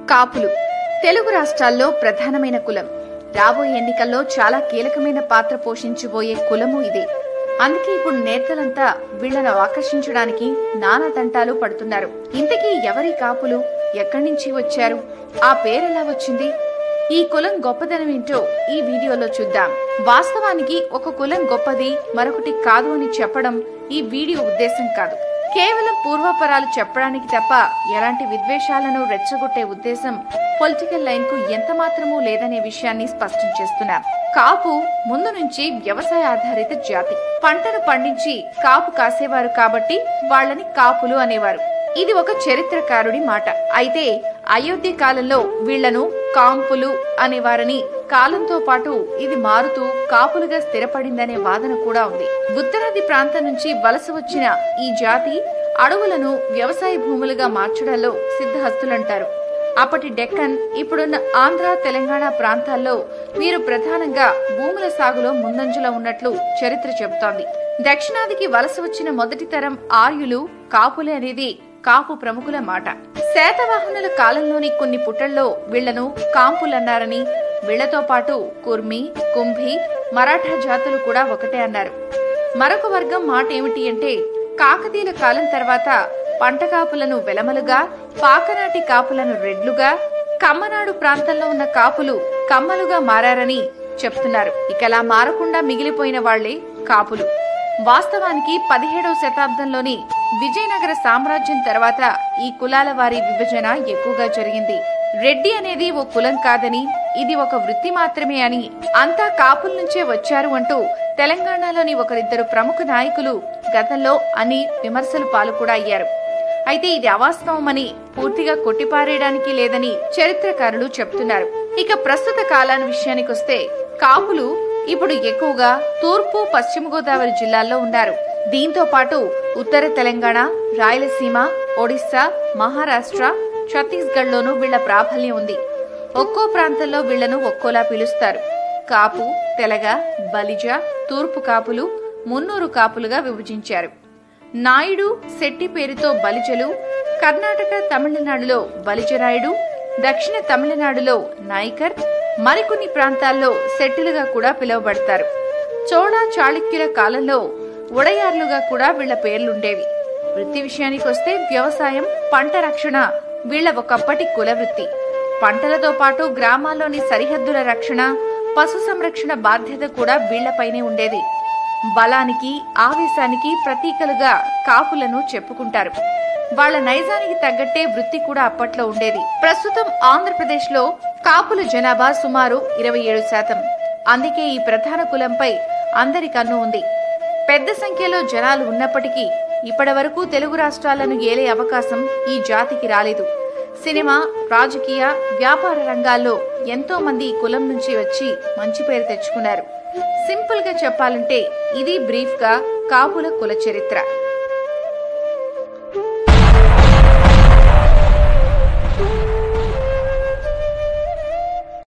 కాపులు తెలుగు రాష్ట్రాల్లో ప్రధానమైన కులం రాబోయే ఎన్నికల్లో చాలా కీలకమైన పాత్ర పోషించబోయే కులము ఇదే అందుకే ఇప్పుడు నేతలంతా వీళ్లను ఆకర్షించడానికి నానా తంటాలు పడుతున్నారు ఇంతకీ ఎవరి కాపులు ఎక్కడి నుంచి వచ్చారు ఆ పేరెలా వచ్చింది ఈ కులం గొప్పదనం ఏంటో ఈ వీడియోలో చూద్దాం వాస్తవానికి ఒక కులం గొప్పది మరొకటి కాదు అని చెప్పడం ఈ వీడియో ఉద్దేశం కాదు కేవలం పూర్వాపరాలు చెప్పడానికి తప్ప ఎలాంటి విద్వేషాలను రెచ్చగొట్టే ఉద్దేశం పొలిటికల్ లైన్ కు ఎంత మాత్రమూ లేదనే విషయాన్ని స్పష్టం చేస్తున్నారు కాపు ముందు నుంచి వ్యవసాయ ఆధారిత జాతి పంటను పండించి కాపు కాసేవారు కాబట్టి వాళ్ళని కాపులు అనేవారు ఇది ఒక చరిత్రకారుడి మాట అయితే అయోధ్య కాలంలో వీళ్లను కాంపులు అనేవారని కాలంతో పాటు ఇది మారుతూ కాపులుగా స్థిరపడిందనే వాదన కూడా ఉంది ఉత్తరాది ప్రాంతం నుంచి వలస వచ్చిన ఈ జాతి అడవులను వ్యవసాయ భూములుగా మార్చడంలో సిద్ధహస్తులంటారు అప్పటి డెక్కన్ ఇప్పుడున్న ఆంధ్ర తెలంగాణ ప్రాంతాల్లో వీరు ప్రధానంగా భూముల సాగులో ముందంజలో ఉన్నట్లు చరిత్ర చెబుతోంది దక్షిణాదికి వలస వచ్చిన మొదటి తరం ఆర్యులు కాపులే అనేది కాపు ప్రముఖుల మాట శాతవాహనుల కాలంలోని కొన్ని పుటల్లో వీళ్లను కాంపులన్నారని వీళ్లతో పాటు కుర్మి కుంభి మరాఠా జాతులు కూడా ఒకటే అన్నారు మరొక వర్గం మాట ఏమిటి అంటే కాకతీయుల కాలం తర్వాత పంట కాపులను వెలమలుగా పాకనాటి కాపులను రెడ్లుగా కమ్మనాడు ప్రాంతంలో ఉన్న కాపులు కమ్మలుగా మారారని చెప్తున్నారు ఇకలా మారకుండా మిగిలిపోయిన వాళ్లే కాపులు వాస్తవానికి పదిహేడవ శతాబ్దంలోని విజయనగర సామ్రాజ్యం తర్వాత ఈ కులాల వారి విభజన ఎక్కువగా జరిగింది రెడ్డి అనేది ఓ కులం కాదని ఇది ఒక వృత్తి మాత్రమే అని అంతా కాపుల నుంచే వచ్చారు అంటూ తెలంగాణలోని ఒకరిద్దరు ప్రముఖ నాయకులు గతంలో అని విమర్శలు పాలు కూడా అయ్యారు అయితే ఇది అవాస్తవమని పూర్తిగా కొట్టిపారేయడానికి లేదని చరిత్రకారులు చెప్తున్నారు ఇక ప్రస్తుత కాలాన్ని విషయానికొస్తే కాపులు ఇప్పుడు ఎక్కువగా తూర్పు పశ్చిమ గోదావరి జిల్లాల్లో ఉన్నారు దీంతో పాటు ఉత్తర తెలంగాణ రాయలసీమ ఒడిశా మహారాష్ట్ర ఛత్తీస్గఢ్ లోనూ వీళ్ల ప్రాబల్యం ఉంది ఒక్కో ప్రాంతంలో వీళ్లను ఒక్కోలా పిలుస్తారు కాపు తెలగ బలిజ తూర్పు కాపులు మున్నూరు కాపులుగా విభజించారు నాయుడు శెట్టి పేరుతో బలిజలు కర్ణాటక తమిళనాడులో బలిజరాయుడు దక్షిణ తమిళనాడులో నాయకర్ మరికొన్ని ప్రాంతాల్లో సెట్టిలుగా కూడా పిలువబడతారు చోళ చాళుక్యుల కాలంలో ఉడయార్లుగా కూడా వీళ్ల పేర్లుండేవి వృత్తి విషయానికొస్తే వ్యవసాయం పంట రక్షణ వీళ్ల ఒకప్పటి కుల వృత్తి పంటలతో పాటు గ్రామాల్లోని సరిహద్దుల రక్షణ పశు సంరక్షణ బాధ్యత కూడా వీళ్లపైనే ఉండేది బలానికి ఆవేశానికి ప్రతీకలుగా కాపులను చెప్పుకుంటారు వాళ్ళ నైజానికి తగ్గట్టే వృత్తి కూడా అప్పట్లో ఉండేది ప్రస్తుతం ఆంధ్రప్రదేశ్ లో కాపుల జనాభా సుమారు ఇరవై ఏడు శాతం అందుకే ఈ ప్రధాన కులంపై అందరి కన్ను ఉంది పెద్ద సంఖ్యలో జనాలు ఉన్నప్పటికీ ఇప్పటి వరకు తెలుగు రాష్ట్రాలను ఏలే అవకాశం ఈ జాతికి రాలేదు సినిమా రాజకీయ వ్యాపార రంగాల్లో ఎంతో మంది ఈ కులం నుంచి వచ్చి మంచి పేరు తెచ్చుకున్నారు సింపుల్ గా చెప్పాలంటే ఇది బ్రీఫ్ గా కాపుల కుల చరిత్ర